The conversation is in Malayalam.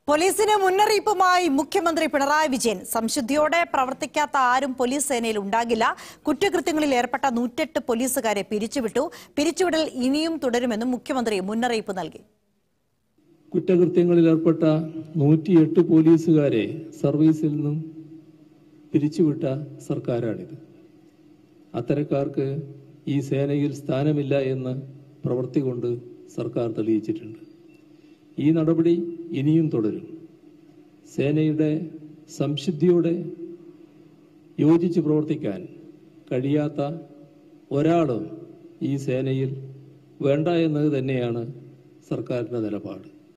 പോലീസിന് മുന്നറിയിപ്പുമായി മുഖ്യമന്ത്രി പിണറായി വിജയൻ സംശുദ്ധിയോടെ പ്രവർത്തിക്കാത്ത ആരും പോലീസ് സേനയിൽ ഉണ്ടാകില്ല കുറ്റകൃത്യങ്ങളിൽ ഏർപ്പെട്ട നൂറ്റെട്ട് പോലീസുകാരെ പിരിച്ചുവിട്ടു പിരിച്ചുവിടൽ ഇനിയും തുടരുമെന്നും മുഖ്യമന്ത്രി മുന്നറിയിപ്പ് നൽകി കുറ്റകൃത്യങ്ങളിൽ ഏർപ്പെട്ട നൂറ്റിയെട്ട് പോലീസുകാരെ സർവീസിൽ നിന്നും പിരിച്ചുവിട്ട സർക്കാരാണിത് അത്തരക്കാർക്ക് ഈ സേനയിൽ സ്ഥാനമില്ല എന്ന് പ്രവൃത്തി കൊണ്ട് സർക്കാർ തെളിയിച്ചിട്ടുണ്ട് ഈ നടപടി ഇനിയും തുടരും സേനയുടെ സംശുദ്ധിയോടെ യോജിച്ച് പ്രവർത്തിക്കാൻ കഴിയാത്ത ഒരാളും ഈ സേനയിൽ വേണ്ട എന്നത് തന്നെയാണ് സർക്കാരിൻ്റെ നിലപാട്